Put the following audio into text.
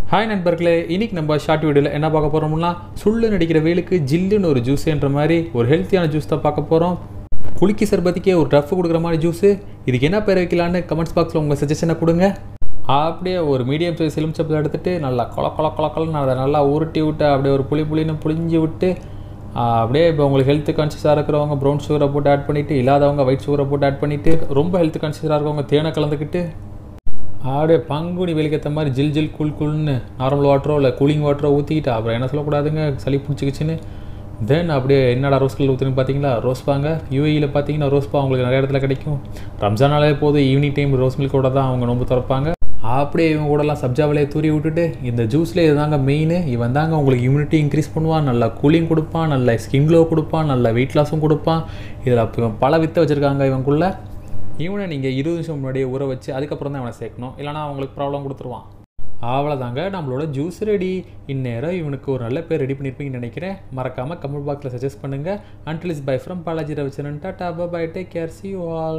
hi நண்பர்களே இன்னைக்கு நம்ம ஷார்ட் வீடியோவில் என்ன பார்க்க போகிறோம்னா சுள்ளு நடிக்கிற வெயிலுக்கு ஜில்லுன்னு ஒரு ஜூஸுன்ற மாதிரி ஒரு ஹெல்த்தியான ஜூஸ் தான் பார்க்க போகிறோம் குளிக்கி சர்பத்திக்கே ஒரு டஃப் கொடுக்குற மாதிரி ஜூஸு இதுக்கு என்ன பேர் வைக்கலான்னு கமெண்ட்ஸ் பாக்ஸில் உங்கள் சஜஷனை கொடுங்க அப்படியே ஒரு மீடியம் சைஸ் எலுமிச்சப்பழம் எடுத்துட்டு நல்லா கொல கொல கொல கொலன்னு அதை நல்லா உருட்டி விட்டு அப்படியே ஒரு புளி புளின்னு புளிஞ்சு விட்டு ஆ, அப்படியே இப்போ உங்களுக்கு ஹெல்த் கான்ஷியஸாக இருக்கிறவங்க ப்ரௌன் சுகரை போட்டு ஆட் பண்ணிவிட்டு இல்லாதவங்க ஒயிட் சுகரை போட்டு ஆட் பண்ணிவிட்டு ரொம்ப ஹெல்த் கான்ஷியஸாக இருக்கவங்க தேனை கலந்துக்கிட்டு அப்படியே பங்குனி வெளிக்கேற்ற மாதிரி ஜில் ஜில் கூல் கூல்னு நார்மல் வாட்டரோ இல்லை கூலிங் வாட்டரோ ஊற்றிக்கிட்டு அப்புறம் என்ன சொல்லக்கூடாதுங்க சளி பிடிச்சிக்கிச்சின்னு தென் அப்படியே என்னடா ரோஸ் கல் ஊற்றுன்னு பார்த்தீங்களா ரோஸ் பாங்க யூஏயில் பார்த்தீங்கன்னா ரோஸ் பா உங்களுக்கு நிறைய இடத்துல கிடைக்கும் ரம்ஜானாலே போதும் ஈவினிங் டைம் ரோஸ் மில்கோட தான் அவங்க நோம்பு திறப்பாங்க அப்படியே இவங்க கூடலாம் சப்ஜா விலையை தூரி விட்டுட்டு இந்த ஜூஸில் இதுதாங்க மெயின் இவன் தாங்க உங்களுக்கு இம்யூனிட்டி இன்க்ரீஸ் பண்ணுவான் நல்லா கூலிங் கொடுப்பான் நல்ல ஸ்கின் க்ளோ கொடுப்பான் நல்ல வெயிட் லாஸும் கொடுப்பான் இதில் அப்போ பல வித்தை வச்சுருக்காங்க இவங்குள்ள இவனை நீங்கள் இருபது நிமிஷம் முன்னாடியே ஊற வச்சு அதுக்கப்புறம் தான் இவனை சேர்க்கணும் இல்லைனா அவங்களுக்கு ப்ராப்ளம் கொடுத்துருவான் அவ்வளோதாங்க நம்மளோட ஜூஸ் ரெடி இந்நேரம் இவனுக்கு ஒரு நல்ல பேர் ரெடி பண்ணியிருப்பீங்கன்னு நினைக்கிறேன் மறக்காமல் கமெண்ட் பாக்ஸில் சஜஸ்ட் பண்ணுங்கள் until is bye from Balaji Ravicharan tata bye take care see all